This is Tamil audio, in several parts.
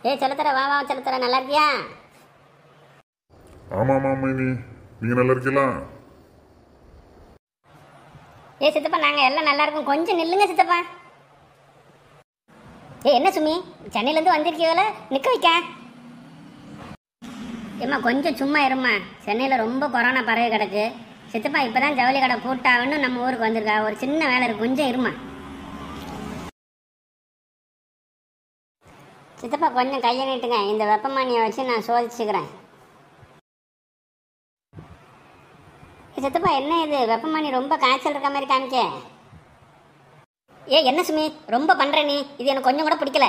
ஏய் செலுத்தர வா வா செலுத்தர நல்லா இருக்கியா ஆமா ஆமா மைனி நீங்க நல்லா இருக்கீங்களா ஏய் சித்தப்பா நாங்கள் எல்லாம் நல்லா இருக்கோம் கொஞ்சம் நில்லுங்க சித்தப்பா ஏய் என்ன சுமி சென்னையிலேருந்து வந்திருக்கீங்கள நிற்க வைக்க ஏம்மா கொஞ்சம் சும்மா இரும்மா சென்னையில் ரொம்ப கொரோனா பரவி கிடக்கு சித்தப்பா இப்போ தான் ஜவுளி கடை பூட்டாகணும் நம்ம ஊருக்கு வந்திருக்கா ஒரு சின்ன வேலை இருக்கு கொஞ்சம் இருமா சித்தப்பா கொஞ்சம் கையை நீட்டுங்க இந்த வெப்பமானியை வச்சு நான் சோதிச்சுக்கிறேன் ஏய், சித்தப்பா என்ன இது வெப்பமானி ரொம்ப காய்ச்சல் இருக்க மாதிரி காமிக்க ஏ என்ன சுமி ரொம்ப பண்ற நீ இது எனக்கு கொஞ்சம் கூட பிடிக்கல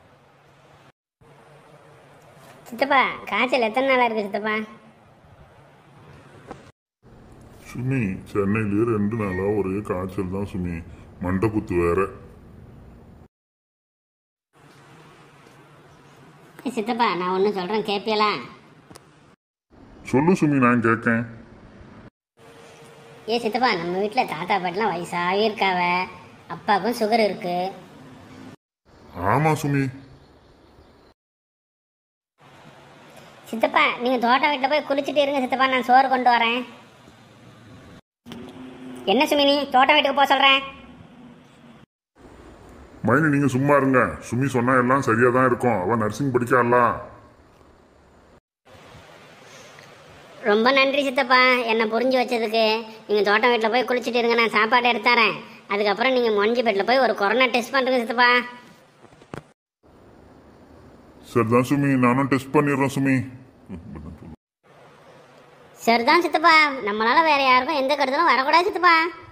சித்தப்பா காய்ச்சல் எத்தனை நாளா இருக்கு சித்தப்பா சுமி சென்னையிலேயே ரெண்டு நாளா ஒரே காய்ச்சல் தான் சுமி மண்டை குத்து வேற ஏய், சித்தப்பா நான் ஒன்று சொல்கிறேன் கேட்பியலா சொல்லு சுமி நான் கேட்கேன் ஏ சித்தப்பா நம்ம வீட்டில் தாத்தா பாட்டிலாம் வயசாகவே இருக்காவ அப்பாவுக்கும் சுகர் இருக்கு ஆமா சுமி சித்தப்பா நீங்கள் தோட்டம் வீட்டில் போய் குளிச்சுட்டு இருங்க சித்தப்பா நான் சோறு கொண்டு வரேன் என்ன சுமி நீ தோட்டம் வீட்டுக்கு போக சொல்கிறேன் மைனி நீங்க சும்மா இருங்க சுமி சொன்னா எல்லாம் சரியா தான் இருக்கும் அவ நர்சிங் படிக்காளா ரொம்ப நன்றி சித்தப்பா என்னை புரிஞ்சு வச்சதுக்கு நீங்கள் தோட்டம் வீட்டில் போய் குளிச்சுட்டு இருங்க நான் சாப்பாடு எடுத்து தரேன் அதுக்கப்புறம் நீங்கள் மொஞ்சி பெட்டில் போய் ஒரு கொரோனா டெஸ்ட் பண்ணுறங்க சித்தப்பா சரிதான் சுமி நானும் டெஸ்ட் பண்ணிடுறேன் சுமி சரிதான் சித்தப்பா நம்மளால வேற யாருக்கும் எந்த கருத்தலும் வரக்கூடாது சித்தப்பா